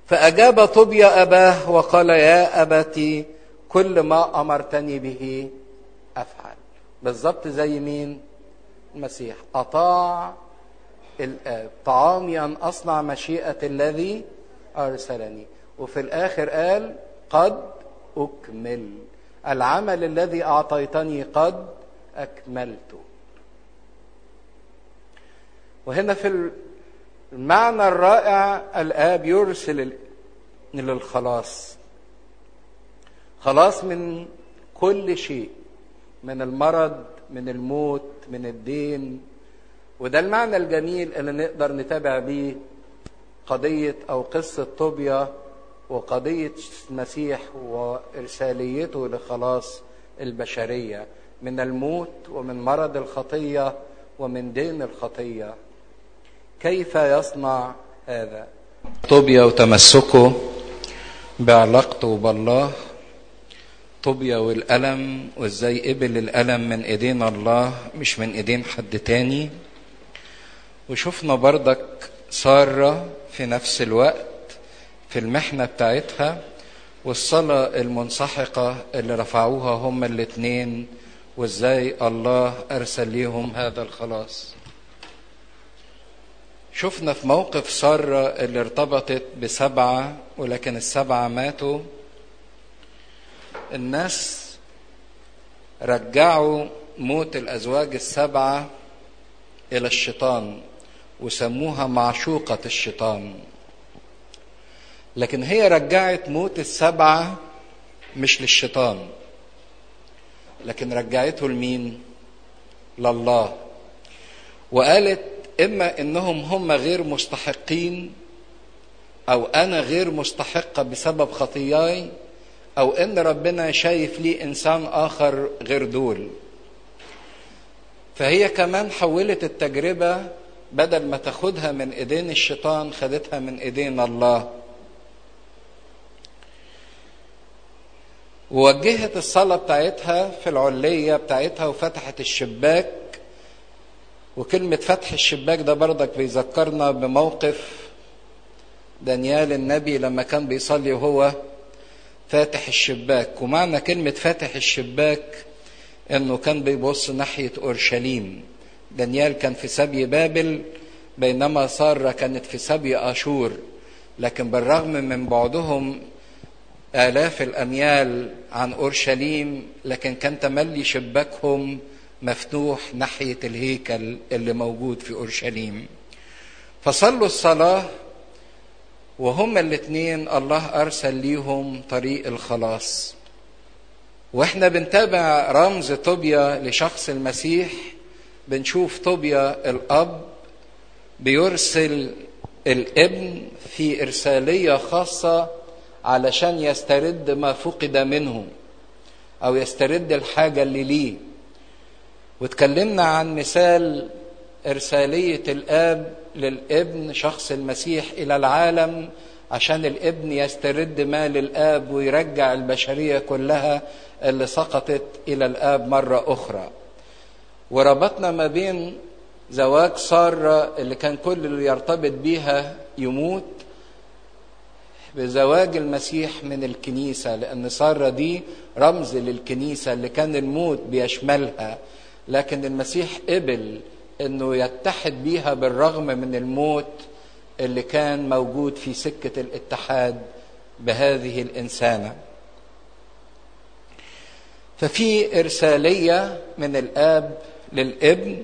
فأجاب طوبيا أباه وقال يا أبتي كل ما أمرتني به أفعل بالظبط زي مين المسيح أطاع الآب طعامي أن أصنع مشيئة الذي أرسلني وفي الآخر قال قد أكمل العمل الذي أعطيتني قد أكملته وهنا في المعنى الرائع الآب يرسل للخلاص خلاص من كل شيء من المرض من الموت من الدين وده المعنى الجميل اللي نقدر نتابع بيه قضية أو قصة طوبيا وقضية المسيح وإرساليته لخلاص البشرية من الموت ومن مرض الخطية ومن دين الخطية كيف يصنع هذا طوبيا وتمسكه بعلاقته بالله طوبيا والألم وازاي قبل الألم من ايدين الله مش من ايدين حد تاني وشفنا بردك سارة في نفس الوقت في المحنة بتاعتها والصلاة المنسحقة اللي رفعوها هما الاتنين وازاي الله ارسل ليهم هذا الخلاص شفنا في موقف سارة اللي ارتبطت بسبعة ولكن السبعة ماتوا الناس رجعوا موت الأزواج السبعة إلى الشيطان وسموها معشوقة الشيطان لكن هي رجعت موت السبعة مش للشيطان لكن رجعته لمين لله وقالت اما انهم هم غير مستحقين او انا غير مستحقه بسبب خطاياي او ان ربنا شايف لي انسان اخر غير دول فهي كمان حولت التجربه بدل ما تاخدها من ايدين الشيطان خدتها من ايدين الله ووجهت الصلاه بتاعتها في العليه بتاعتها وفتحت الشباك وكلمة فتح الشباك ده برضك بيذكرنا بموقف دانيال النبي لما كان بيصلي وهو فاتح الشباك ومعنى كلمة فاتح الشباك انه كان بيبص ناحية اورشليم دانيال كان في سبي بابل بينما سارة كانت في سبي اشور لكن بالرغم من بعدهم آلاف الأميال عن أورشليم لكن كان تملي شباكهم مفتوح ناحية الهيكل اللي موجود في أورشليم فصلوا الصلاة وهما الاتنين الله أرسل ليهم طريق الخلاص واحنا بنتابع رمز طوبيا لشخص المسيح بنشوف طوبيا الأب بيرسل الابن في إرسالية خاصة علشان يسترد ما فقد منه أو يسترد الحاجة اللي ليه واتكلمنا عن مثال إرسالية الآب للابن شخص المسيح إلى العالم عشان الابن يسترد ما للآب ويرجع البشرية كلها اللي سقطت إلى الآب مرة أخرى وربطنا ما بين زواج سارة اللي كان كل اللي يرتبط بيها يموت بزواج المسيح من الكنيسة لأن سارة دي رمز للكنيسة اللي كان الموت بيشملها لكن المسيح قبل انه يتحد بيها بالرغم من الموت اللي كان موجود في سكه الاتحاد بهذه الانسانه ففي ارساليه من الاب للابن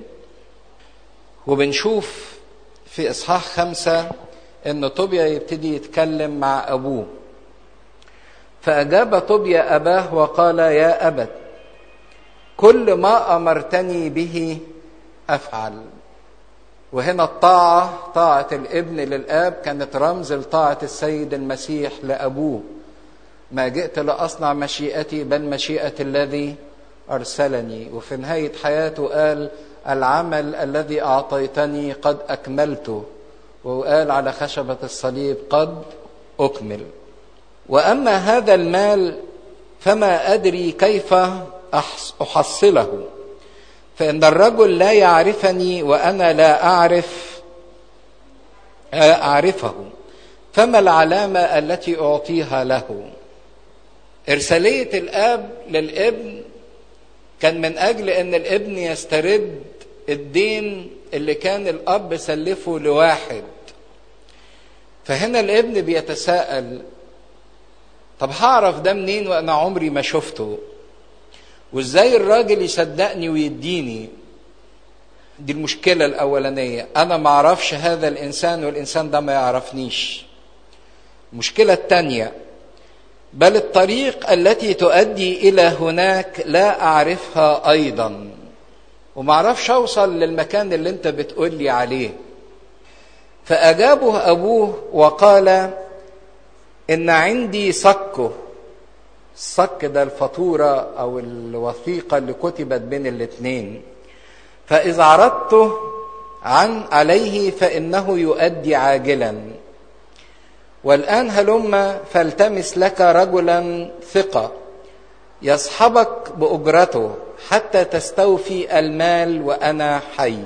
وبنشوف في اصحاح خمسه ان طوبيا يبتدي يتكلم مع ابوه فاجاب طوبيا اباه وقال يا ابت كل ما امرتني به افعل وهنا الطاعه طاعه الابن للاب كانت رمز لطاعه السيد المسيح لابوه ما جئت لاصنع مشيئتي بل مشيئه الذي ارسلني وفي نهايه حياته قال العمل الذي اعطيتني قد اكملته وقال على خشبه الصليب قد اكمل واما هذا المال فما ادري كيف احصله فان الرجل لا يعرفني وانا لا اعرف اعرفه فما العلامة التي أعطيها له إرسالية الآب للابن كان من أجل أن الابن يسترد الدين اللي كان الأب سلفه لواحد فهنا الابن بيتساءل طب هعرف ده منين وأنا عمري ما شفته وإزاي الراجل يصدقني ويديني دي المشكلة الأولانية أنا ما أعرفش هذا الإنسان والإنسان ده ما يعرفنيش المشكلة الثانية بل الطريق التي تؤدي إلى هناك لا أعرفها أيضا وما أعرفش أوصل للمكان اللي أنت بتقول لي عليه فأجابه أبوه وقال إن عندي صكه الصك ده الفاتورة أو الوثيقة اللي كتبت بين الاتنين فإذا عرضته عن عليه فإنه يؤدي عاجلا والآن هلم فالتمس لك رجلا ثقة يصحبك بأجرته حتى تستوفي المال وأنا حي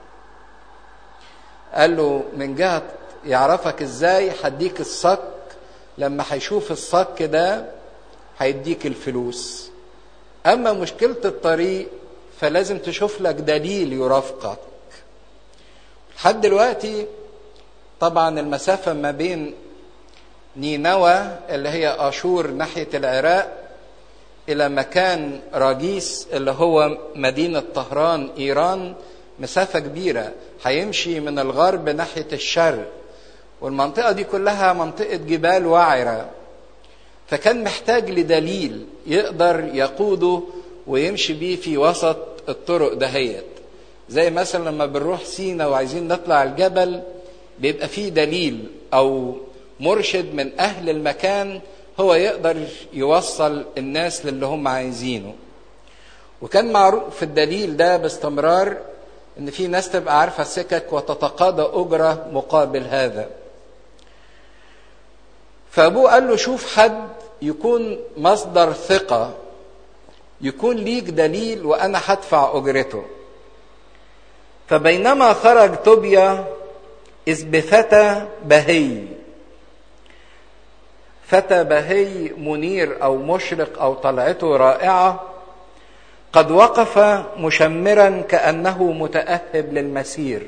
قال له من جهة يعرفك ازاي هديك الصك لما هيشوف الصك ده هيديك الفلوس اما مشكلة الطريق فلازم تشوف لك دليل يرافقك لحد دلوقتي طبعا المسافة ما بين نينوى اللي هي اشور ناحية العراق الى مكان راجيس اللي هو مدينة طهران ايران مسافة كبيرة هيمشي من الغرب ناحية الشرق والمنطقة دي كلها منطقة جبال وعرة فكان محتاج لدليل يقدر يقوده ويمشي بيه في وسط الطرق دهيت زي مثلا لما بنروح سينا وعايزين نطلع الجبل بيبقى فيه دليل او مرشد من اهل المكان هو يقدر يوصل الناس للي هم عايزينه وكان معروف في الدليل ده باستمرار ان في ناس تبقى عارفه السكك وتتقاضى اجره مقابل هذا فابوه قال له شوف حد يكون مصدر ثقه يكون ليك دليل وانا هدفع اجرته فبينما خرج طوبيا اذ بفتى بهي فتى بهي منير او مشرق او طلعته رائعه قد وقف مشمرا كانه متاهب للمسير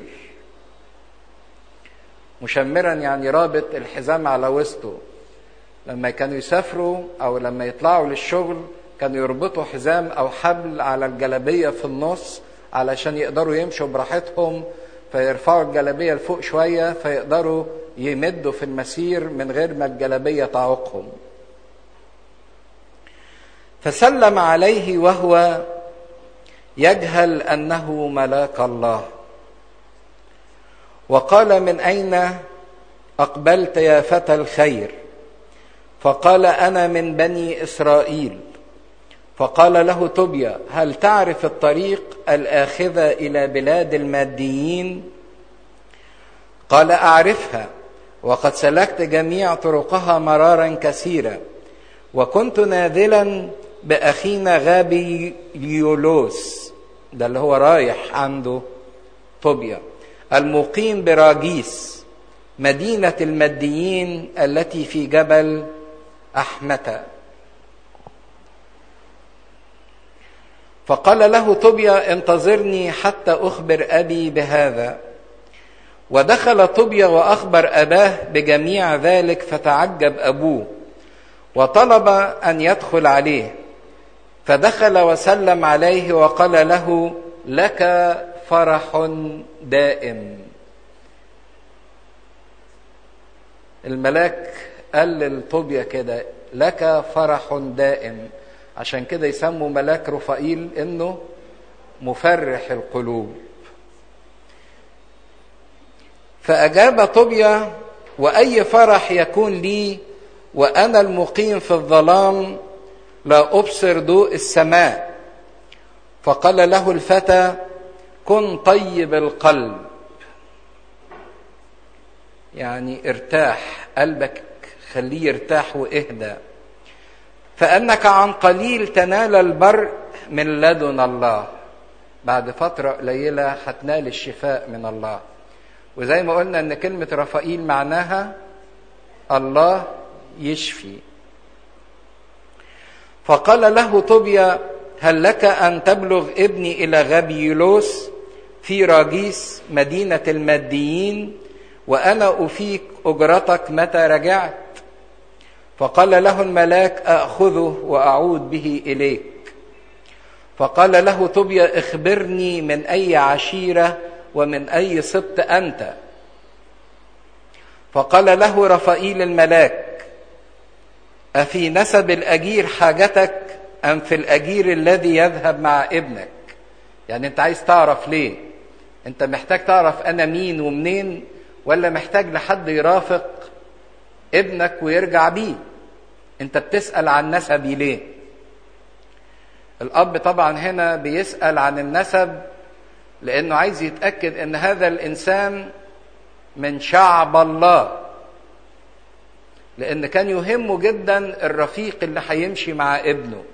مشمرا يعني رابط الحزام على وسطه لما كانوا يسافروا او لما يطلعوا للشغل كانوا يربطوا حزام او حبل على الجلبيه في النص علشان يقدروا يمشوا براحتهم فيرفعوا الجلبيه لفوق شويه فيقدروا يمدوا في المسير من غير ما الجلبيه تعوقهم فسلم عليه وهو يجهل انه ملاك الله وقال من اين اقبلت يا فتى الخير فقال انا من بني اسرائيل فقال له طوبيا هل تعرف الطريق الاخذه الى بلاد الماديين قال اعرفها وقد سلكت جميع طرقها مرارا كثيرا وكنت ناذلا باخينا غابي يولوس ده اللي هو رايح عنده طوبيا المقيم براجيس مدينه الماديين التي في جبل احمته فقال له طوبيا انتظرني حتى اخبر ابي بهذا ودخل طوبيا واخبر اباه بجميع ذلك فتعجب ابوه وطلب ان يدخل عليه فدخل وسلم عليه وقال له لك فرح دائم الملاك قال لطوبيا كده لك فرح دائم عشان كده يسموا ملاك رفائيل انه مفرح القلوب فاجاب طوبيا واي فرح يكون لي وانا المقيم في الظلام لا ابصر ضوء السماء فقال له الفتى كن طيب القلب يعني ارتاح قلبك خليه يرتاح واهدى فانك عن قليل تنال البر من لدن الله بعد فتره قليله هتنال الشفاء من الله وزي ما قلنا ان كلمه رفائيل معناها الله يشفي فقال له طوبيا هل لك ان تبلغ ابني الى غبيلوس في راجيس مدينه الماديين وانا افيك اجرتك متى رجعت فقال له الملاك اخذه واعود به اليك فقال له طوبيا اخبرني من اي عشيره ومن اي سبط انت فقال له رفائيل الملاك افي نسب الاجير حاجتك ام في الاجير الذي يذهب مع ابنك يعني انت عايز تعرف ليه انت محتاج تعرف انا مين ومنين ولا محتاج لحد يرافق ابنك ويرجع بيه انت بتسال عن نسبي ليه الاب طبعا هنا بيسال عن النسب لانه عايز يتاكد ان هذا الانسان من شعب الله لان كان يهمه جدا الرفيق اللي هيمشي مع ابنه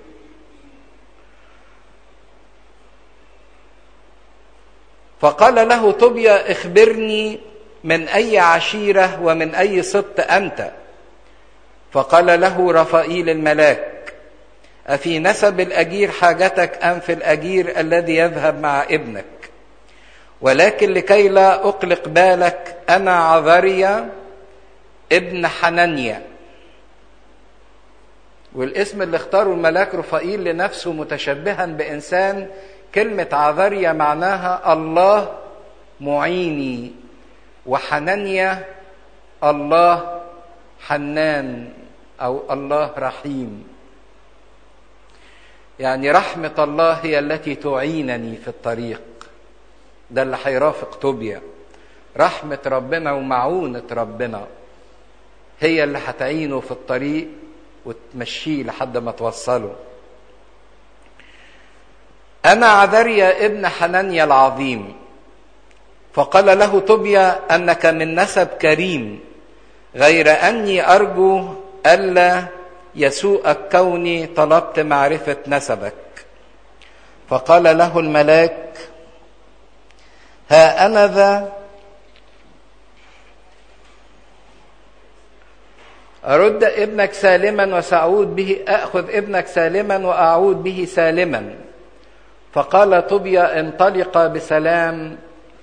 فقال له طوبيا اخبرني من اي عشيره ومن اي سبط انت فقال له رفائيل الملاك افي نسب الاجير حاجتك ام في الاجير الذي يذهب مع ابنك ولكن لكي لا اقلق بالك انا عذريا ابن حنانيا والاسم اللي اختاره الملاك رفائيل لنفسه متشبها بانسان كلمه عذريا معناها الله معيني وحنانيا الله حنان او الله رحيم يعني رحمه الله هي التي تعينني في الطريق ده اللي هيرافق توبيا رحمه ربنا ومعونه ربنا هي اللي هتعينه في الطريق وتمشيه لحد ما توصله انا عذريا ابن حنانيا العظيم فقال له طوبيا انك من نسب كريم غير اني ارجو الا يسوءك كوني طلبت معرفه نسبك فقال له الملاك ها انا ذا أرد ابنك سالما وسأعود به أخذ ابنك سالما وأعود به سالما فقال طوبيا انطلق بسلام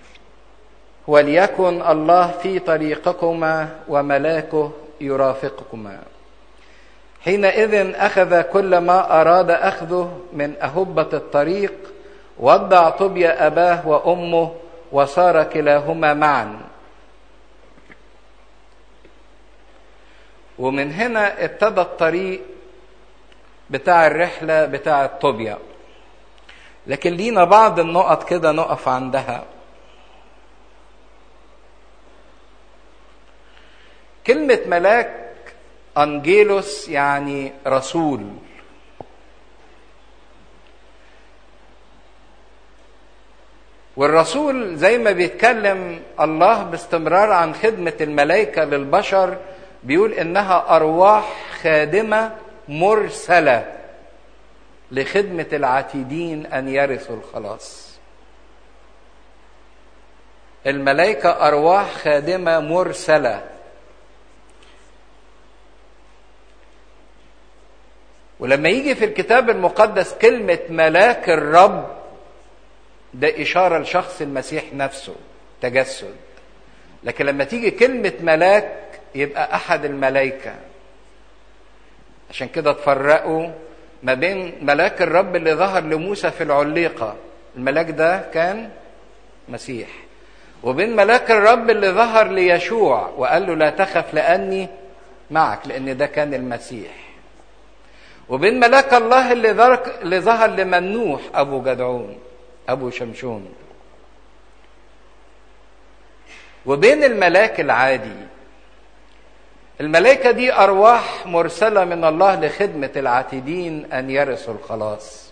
وليكن الله في طريقكما وملاكه يرافقكما حينئذ أخذ كل ما أراد أخذه من أهبة الطريق ودع طوبيا أباه وأمه وصار كلاهما معا ومن هنا ابتدى الطريق بتاع الرحلة بتاع طوبيا لكن لينا بعض النقط كده نقف عندها كلمة ملاك أنجيلوس يعني رسول والرسول زي ما بيتكلم الله باستمرار عن خدمة الملائكة للبشر بيقول إنها أرواح خادمة مرسلة لخدمة العتيدين أن يرثوا الخلاص الملائكة أرواح خادمة مرسلة ولما يجي في الكتاب المقدس كلمة ملاك الرب ده إشارة لشخص المسيح نفسه تجسد لكن لما تيجي كلمة ملاك يبقى أحد الملائكة عشان كده تفرقوا ما بين ملاك الرب اللي ظهر لموسى في العليقة الملاك ده كان مسيح وبين ملاك الرب اللي ظهر ليشوع وقال له لا تخف لأني معك لأن ده كان المسيح وبين ملاك الله اللي, اللي ظهر لمنوح أبو جدعون أبو شمشون وبين الملاك العادي الملائكة دي أرواح مرسلة من الله لخدمة العاتدين أن يرثوا الخلاص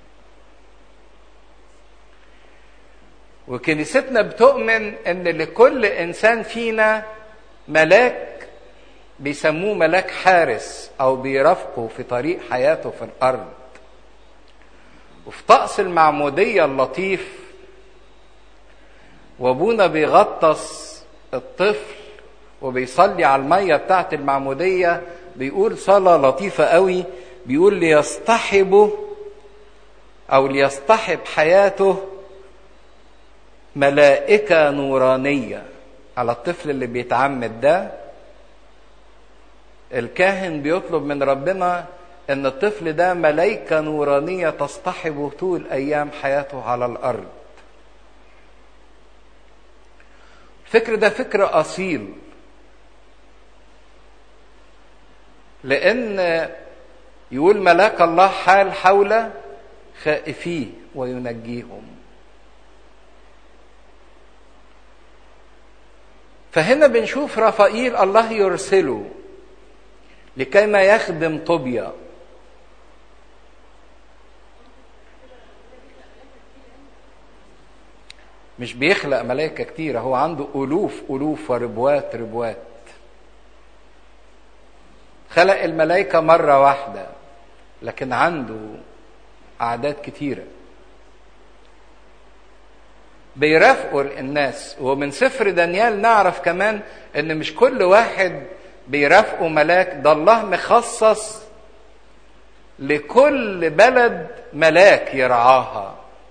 وكنيستنا بتؤمن أن لكل إنسان فينا ملاك بيسموه ملاك حارس أو بيرافقه في طريق حياته في الأرض وفي طقس المعمودية اللطيف وابونا بيغطس الطفل وبيصلي على المية بتاعت المعمودية بيقول صلاة لطيفة قوي بيقول ليصطحبه أو ليصطحب حياته ملائكة نورانية على الطفل اللي بيتعمد ده الكاهن بيطلب من ربنا ان الطفل ده ملائكة نورانية تصطحبه طول ايام حياته على الارض الفكر ده فكر اصيل لان يقول ملاك الله حال حول خائفيه وينجيهم فهنا بنشوف رفائيل الله يرسله لكيما يخدم طوبيا مش بيخلق ملائكة كتيرة هو عنده ألوف ألوف وربوات ربوات خلق الملائكة مرة واحدة لكن عنده أعداد كتيرة بيرافقوا الناس ومن سفر دانيال نعرف كمان ان مش كل واحد بيرافقوا ملاك ده الله مخصص لكل بلد ملاك يرعاها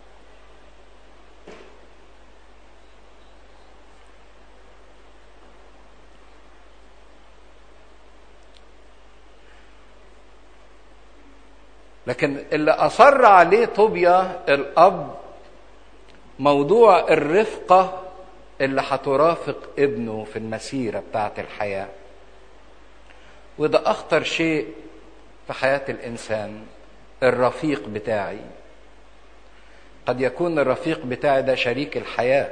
لكن اللي اصر عليه طوبيا الاب موضوع الرفقه اللي هترافق ابنه في المسيره بتاعه الحياه وده اخطر شيء في حياه الانسان الرفيق بتاعي قد يكون الرفيق بتاعي ده شريك الحياه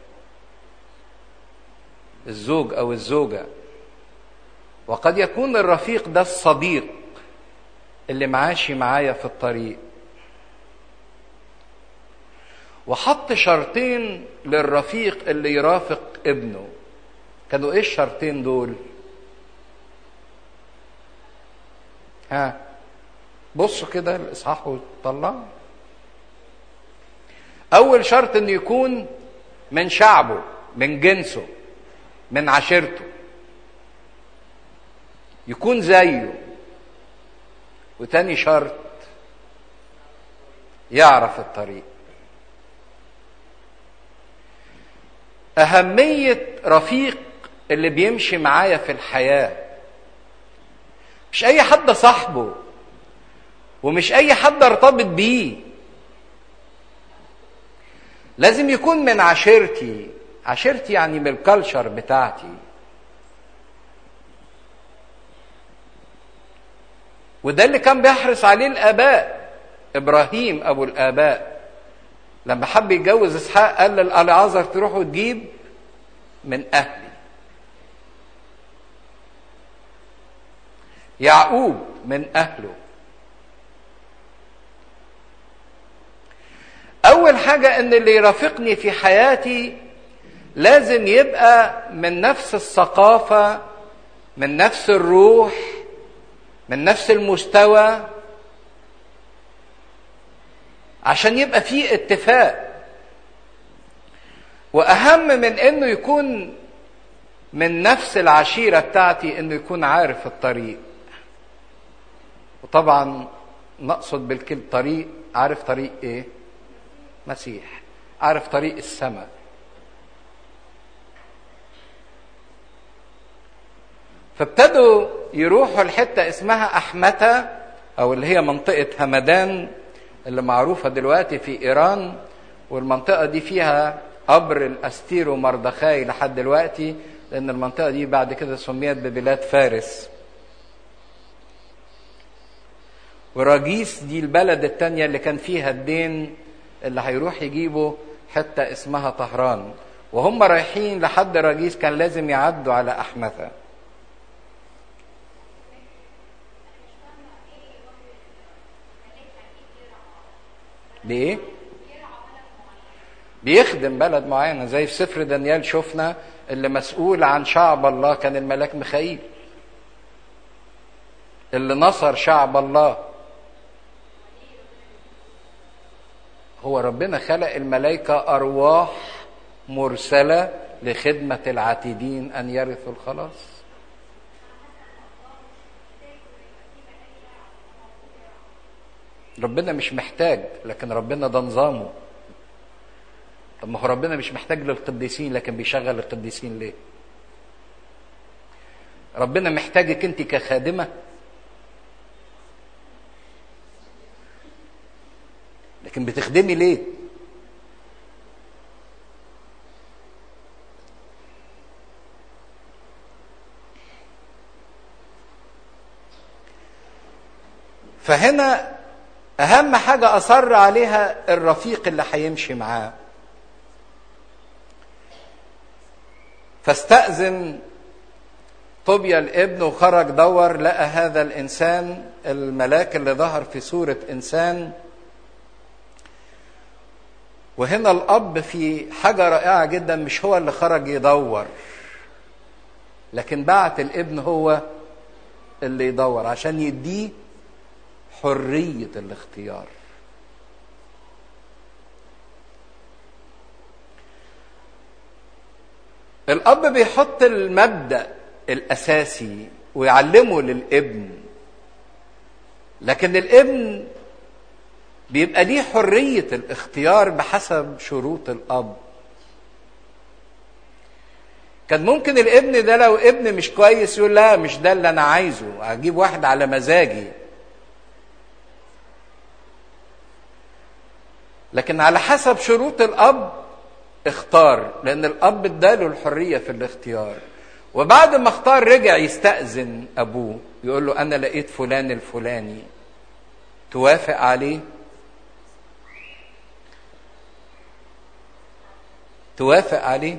الزوج او الزوجه وقد يكون الرفيق ده الصديق اللي معاشي معايا في الطريق وحط شرطين للرفيق اللي يرافق ابنه كانوا ايه الشرطين دول ها بصوا كده الاصحاح وطلع اول شرط انه يكون من شعبه من جنسه من عشيرته يكون زيه وتاني شرط يعرف الطريق أهمية رفيق اللي بيمشي معايا في الحياة مش أي حد صاحبه ومش أي حد ارتبط بيه لازم يكون من عشيرتي عشيرتي يعني من الكالتشر بتاعتي وده اللي كان بيحرص عليه الآباء إبراهيم أبو الآباء لما حب يتجوز إسحاق قال للألعازر تروحوا تجيب من أهلي يعقوب من أهله أول حاجة إن اللي يرافقني في حياتي لازم يبقى من نفس الثقافة من نفس الروح من نفس المستوى عشان يبقى في اتفاق واهم من انه يكون من نفس العشيره بتاعتي انه يكون عارف الطريق وطبعا نقصد بالكل طريق عارف طريق ايه مسيح عارف طريق السماء فابتدوا يروحوا لحته اسمها احمته او اللي هي منطقه همدان اللي معروفه دلوقتي في ايران والمنطقه دي فيها قبر الاستير ومردخاي لحد دلوقتي لان المنطقه دي بعد كده سميت ببلاد فارس وراجيس دي البلد التانية اللي كان فيها الدين اللي هيروح يجيبوا حتة اسمها طهران وهم رايحين لحد راجيس كان لازم يعدوا على أحمثة بإيه؟ بيخدم بلد معينة زي في سفر دانيال شفنا اللي مسؤول عن شعب الله كان الملاك ميخائيل اللي نصر شعب الله هو ربنا خلق الملائكة أرواح مرسلة لخدمة العاتدين أن يرثوا الخلاص ربنا مش محتاج لكن ربنا ده نظامه طب ما هو ربنا مش محتاج للقديسين لكن بيشغل القديسين ليه ربنا محتاجك انت كخادمه لكن بتخدمي ليه فهنا اهم حاجه اصر عليها الرفيق اللي هيمشي معاه فاستأذن طوبيا الابن وخرج دور لقى هذا الانسان الملاك اللي ظهر في صوره انسان وهنا الاب في حاجه رائعه جدا مش هو اللي خرج يدور لكن بعت الابن هو اللي يدور عشان يديه حريه الاختيار الاب بيحط المبدا الاساسي ويعلمه للابن لكن الابن بيبقى ليه حريه الاختيار بحسب شروط الاب كان ممكن الابن ده لو ابن مش كويس يقول لا مش ده اللي انا عايزه اجيب واحد على مزاجي لكن على حسب شروط الاب اختار لان الاب اداله الحريه في الاختيار وبعد ما اختار رجع يستأذن ابوه يقول له انا لقيت فلان الفلاني توافق عليه توافق عليه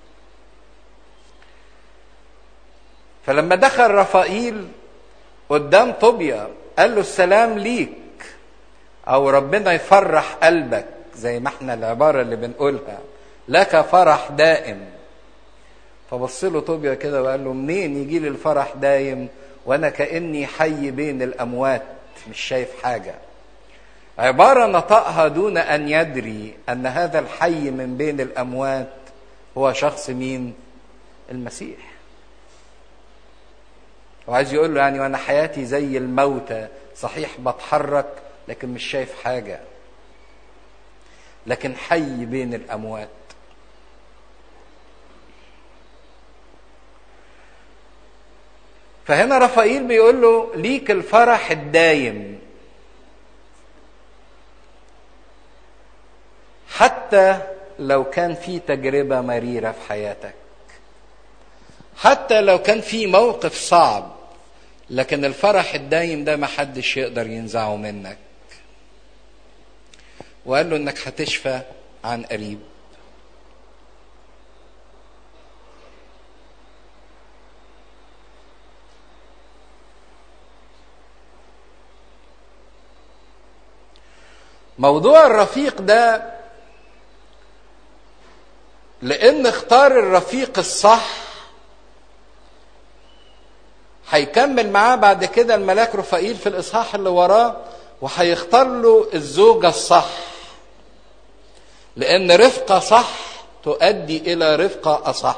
فلما دخل رفائيل قدام طوبيا قال له السلام ليك او ربنا يفرح قلبك زي ما احنا العباره اللي بنقولها لك فرح دائم فبص له طوبيا كده وقال له منين يجي لي الفرح دايم وانا كاني حي بين الاموات مش شايف حاجه عباره نطقها دون ان يدري ان هذا الحي من بين الاموات هو شخص مين المسيح وعايز يقول له يعني وانا حياتي زي الموتى صحيح بتحرك لكن مش شايف حاجه لكن حي بين الاموات فهنا رفائيل بيقول له ليك الفرح الدايم حتى لو كان في تجربة مريرة في حياتك حتى لو كان في موقف صعب لكن الفرح الدايم ده ما حدش يقدر ينزعه منك وقال له انك هتشفى عن قريب موضوع الرفيق ده لان اختار الرفيق الصح هيكمل معاه بعد كده الملاك رفائيل في الاصحاح اللي وراه وهيختار له الزوجه الصح لان رفقه صح تؤدي الى رفقه اصح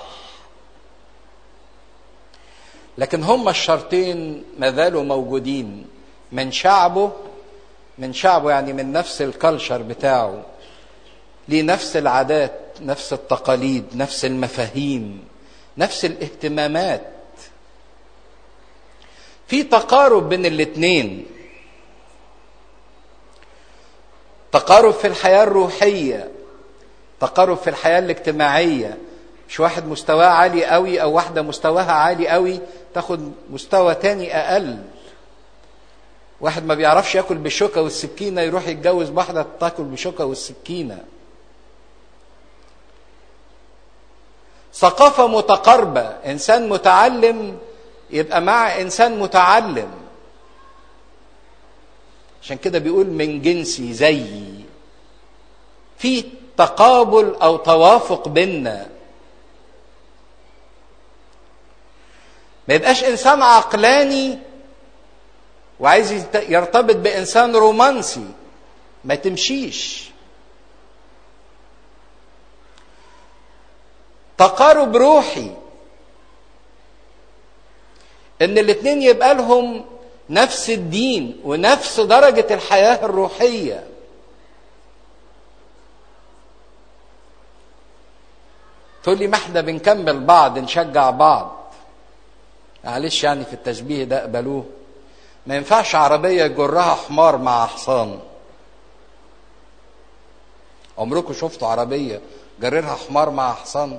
لكن هما الشرطين ما زالوا موجودين من شعبه من شعبه يعني من نفس الكالشر بتاعه ليه نفس العادات نفس التقاليد نفس المفاهيم نفس الاهتمامات في تقارب بين الاتنين تقارب في الحياة الروحية تقارب في الحياة الاجتماعية مش واحد مستواه عالي قوي او واحدة مستواها عالي قوي تاخد مستوى تاني اقل واحد ما بيعرفش ياكل بالشوكة والسكينة يروح يتجوز واحدة تاكل بالشوكة والسكينة ثقافة متقاربة إنسان متعلم يبقى مع إنسان متعلم عشان كده بيقول من جنسي زيي في تقابل أو توافق بيننا ما يبقاش إنسان عقلاني وعايز يرتبط بإنسان رومانسي ما تمشيش تقارب روحي ان الاتنين يبقى لهم نفس الدين ونفس درجة الحياة الروحية تقول لي ما احنا بنكمل بعض نشجع بعض معلش يعني في التشبيه ده اقبلوه ما ينفعش عربية يجرها حمار مع حصان عمركم شفتوا عربية جررها حمار مع حصان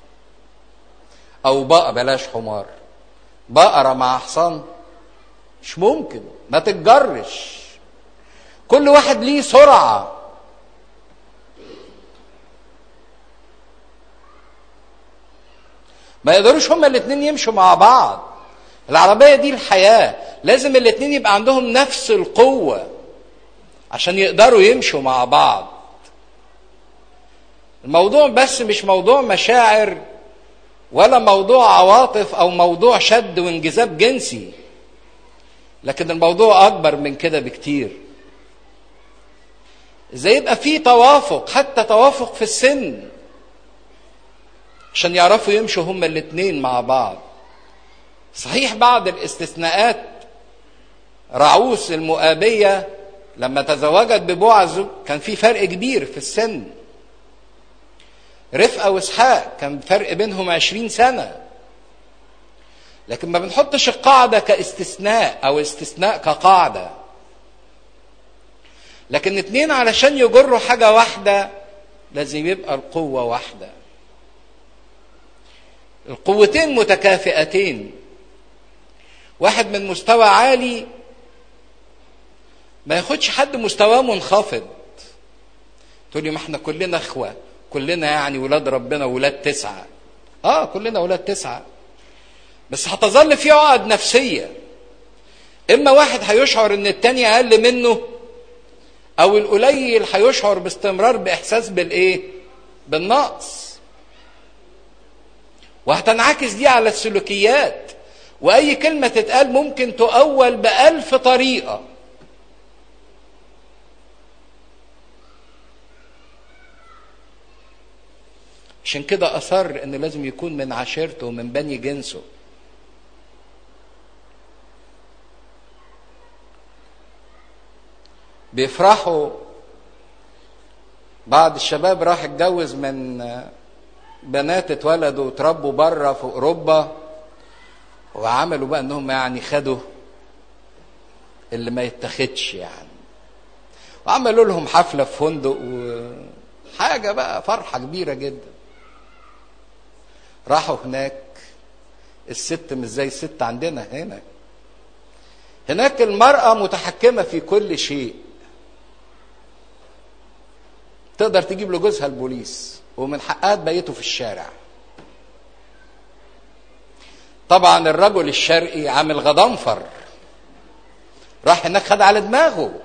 او بقى بلاش حمار بقرة مع حصان مش ممكن ما تتجرش كل واحد ليه سرعة ما يقدروش هما الاتنين يمشوا مع بعض العربية دي الحياة لازم الاتنين يبقى عندهم نفس القوة عشان يقدروا يمشوا مع بعض الموضوع بس مش موضوع مشاعر ولا موضوع عواطف او موضوع شد وانجذاب جنسي لكن الموضوع اكبر من كده بكتير ازاي يبقى في توافق حتى توافق في السن عشان يعرفوا يمشوا هما الاتنين مع بعض صحيح بعض الاستثناءات رعوس المؤابية لما تزوجت ببوعز كان في فرق كبير في السن رفقة واسحاق كان فرق بينهم عشرين سنة لكن ما بنحطش القاعدة كاستثناء أو استثناء كقاعدة لكن اتنين علشان يجروا حاجة واحدة لازم يبقى القوة واحدة القوتين متكافئتين واحد من مستوى عالي ما ياخدش حد مستواه منخفض تقول لي ما احنا كلنا اخوه كلنا يعني ولاد ربنا ولاد تسعه اه كلنا ولاد تسعه بس هتظل في عقد نفسيه اما واحد هيشعر ان التاني اقل منه او القليل هيشعر باستمرار باحساس بالايه بالنقص وهتنعكس دي على السلوكيات واي كلمه تتقال ممكن تؤول بالف طريقه عشان كده اصر ان لازم يكون من عشيرته ومن بني جنسه بيفرحوا بعض الشباب راح اتجوز من بنات اتولدوا وتربوا بره في اوروبا وعملوا بقى انهم يعني خدوا اللي ما يتاخدش يعني وعملوا لهم حفله في فندق وحاجه بقى فرحه كبيره جدا راحوا هناك الست مش زي الست عندنا هنا هناك المرأة متحكمة في كل شيء تقدر تجيب له جوزها البوليس ومن حقها تبيته في الشارع طبعا الرجل الشرقي عامل غضنفر راح هناك خد على دماغه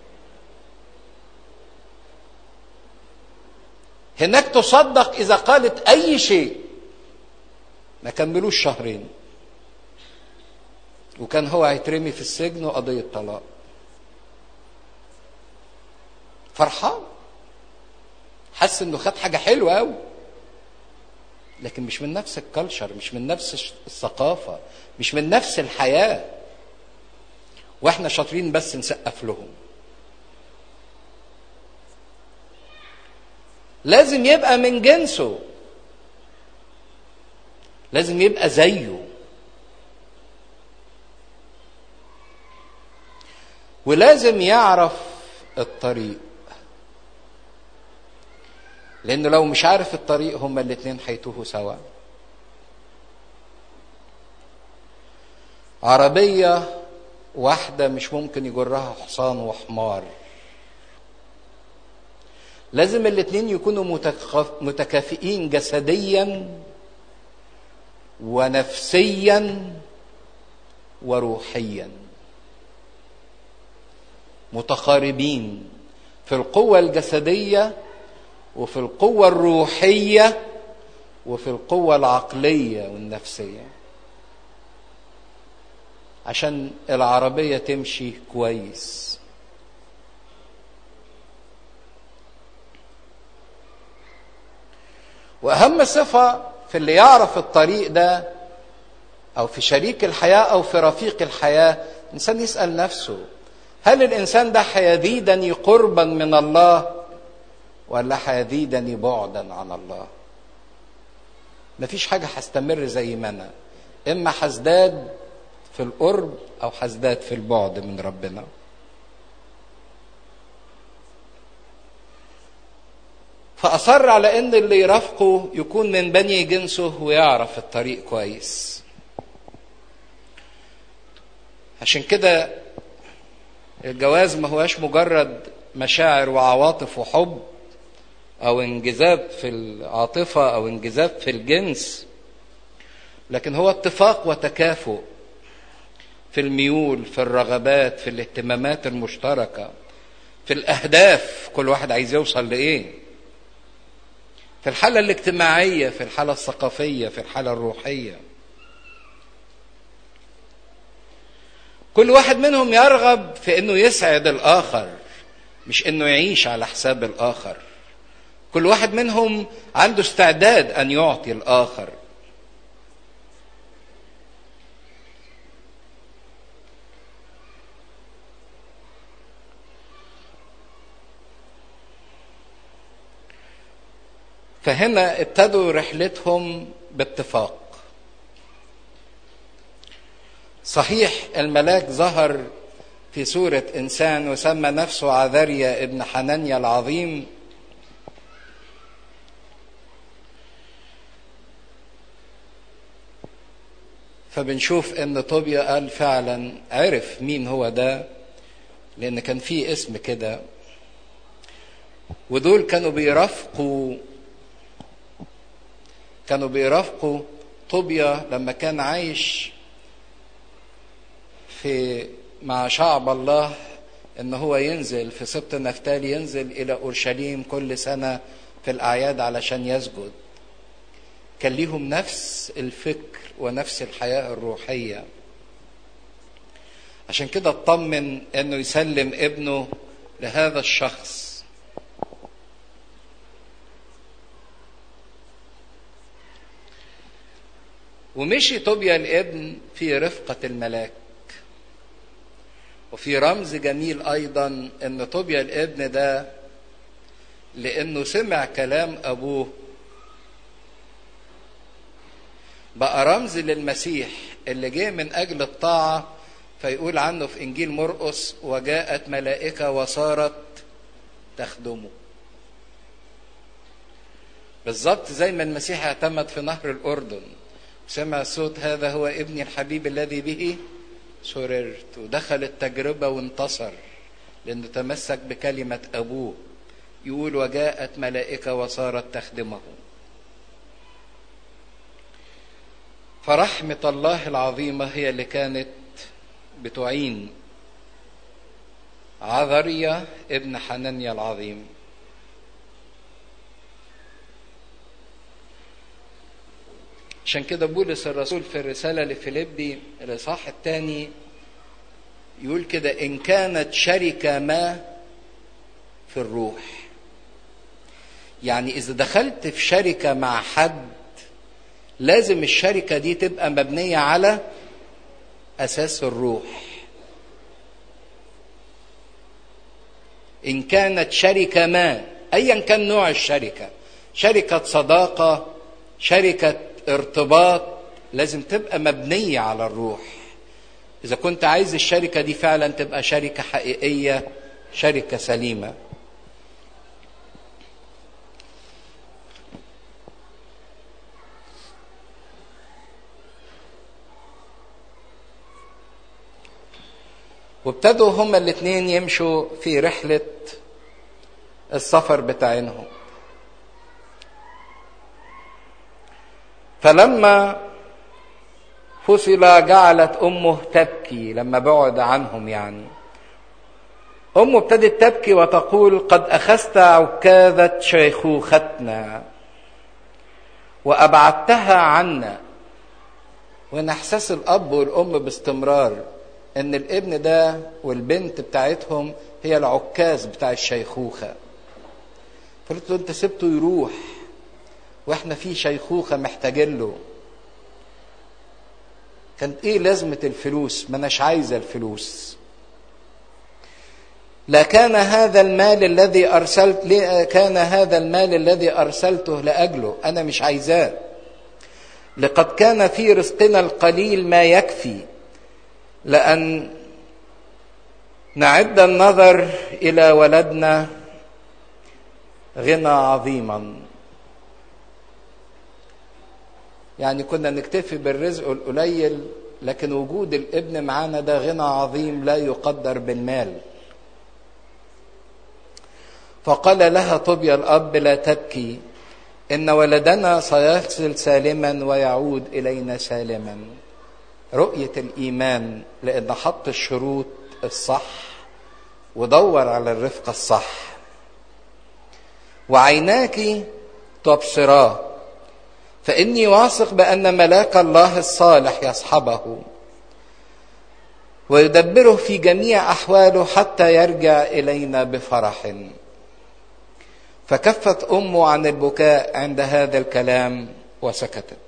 هناك تصدق اذا قالت اي شيء ما كملوش شهرين وكان هو هيترمي في السجن وقضية طلاق فرحان حس انه خد حاجة حلوة قوي لكن مش من نفس الكالتشر مش من نفس الثقافة مش من نفس الحياة واحنا شاطرين بس نسقف لهم لازم يبقى من جنسه لازم يبقى زيه ولازم يعرف الطريق لانه لو مش عارف الطريق هما الاتنين هيتوهوا سوا عربية واحدة مش ممكن يجرها حصان وحمار لازم الاتنين يكونوا متكافئين جسديا ونفسيا وروحيا متقاربين في القوة الجسدية وفي القوة الروحية وفي القوة العقلية والنفسية عشان العربية تمشي كويس وأهم صفة في في اللي يعرف الطريق ده او في شريك الحياه او في رفيق الحياه الانسان يسال نفسه هل الانسان ده هيزيدني قربا من الله ولا هيزيدني بعدا عن الله مفيش حاجه هستمر زي ما انا اما هزداد في القرب او هزداد في البعد من ربنا فأصر على إن اللي يرافقه يكون من بني جنسه ويعرف الطريق كويس. عشان كده الجواز ما هواش مجرد مشاعر وعواطف وحب أو انجذاب في العاطفة أو انجذاب في الجنس لكن هو اتفاق وتكافؤ في الميول في الرغبات في الاهتمامات المشتركة في الأهداف كل واحد عايز يوصل لإيه في الحالة الاجتماعية في الحالة الثقافية في الحالة الروحية كل واحد منهم يرغب في انه يسعد الاخر مش انه يعيش على حساب الاخر كل واحد منهم عنده استعداد ان يعطي الاخر فهنا ابتدوا رحلتهم باتفاق صحيح الملاك ظهر في صورة إنسان وسمى نفسه عذريا ابن حنانيا العظيم فبنشوف ان طوبيا قال فعلا عرف مين هو ده لان كان في اسم كده ودول كانوا بيرافقوا كانوا بيرافقوا طوبيا لما كان عايش في مع شعب الله ان هو ينزل في سبط نفتالي ينزل الى اورشليم كل سنه في الاعياد علشان يسجد كان ليهم نفس الفكر ونفس الحياه الروحيه عشان كده اطمن انه يسلم ابنه لهذا الشخص ومشي طوبيا الابن في رفقه الملاك وفي رمز جميل ايضا ان طوبيا الابن ده لانه سمع كلام ابوه بقى رمز للمسيح اللي جه من اجل الطاعه فيقول عنه في انجيل مرقس وجاءت ملائكه وصارت تخدمه بالظبط زي ما المسيح اعتمد في نهر الاردن سمع صوت هذا هو ابني الحبيب الذي به سررت ودخل التجربة وانتصر لأنه تمسك بكلمة أبوه يقول وجاءت ملائكة وصارت تخدمه فرحمة الله العظيمة هي اللي كانت بتعين عذريا ابن حنانيا العظيم عشان كده بولس الرسول في الرسالة لفيليبي الإصحاح الثاني يقول كده إن كانت شركة ما في الروح يعني إذا دخلت في شركة مع حد لازم الشركة دي تبقى مبنية على أساس الروح إن كانت شركة ما أيا كان نوع الشركة شركة صداقة شركة ارتباط لازم تبقى مبنية على الروح إذا كنت عايز الشركة دي فعلا تبقى شركة حقيقية شركة سليمة وابتدوا هما الاثنين يمشوا في رحلة السفر بتاعينهم فلما فصل جعلت امه تبكي لما بعد عنهم يعني امه ابتدت تبكي وتقول قد اخذت عكاذة شيخوختنا وابعدتها عنا وان احساس الاب والام باستمرار ان الابن ده والبنت بتاعتهم هي العكاز بتاع الشيخوخه فقلت له انت سبته يروح واحنا في شيخوخة محتاجين له كانت ايه لازمة الفلوس ما اناش عايزة الفلوس لكان هذا المال الذي ارسلت كان هذا المال الذي ارسلته لاجله انا مش عايزاه لقد كان في رزقنا القليل ما يكفي لان نعد النظر الى ولدنا غنى عظيما يعني كنا نكتفي بالرزق القليل لكن وجود الابن معانا ده غنى عظيم لا يقدر بالمال فقال لها طوبيا الاب لا تبكي ان ولدنا سيصل سالما ويعود الينا سالما رؤيه الايمان لان حط الشروط الصح ودور على الرفقه الصح وعيناك تبصراه فاني واثق بان ملاك الله الصالح يصحبه ويدبره في جميع احواله حتى يرجع الينا بفرح فكفت امه عن البكاء عند هذا الكلام وسكتت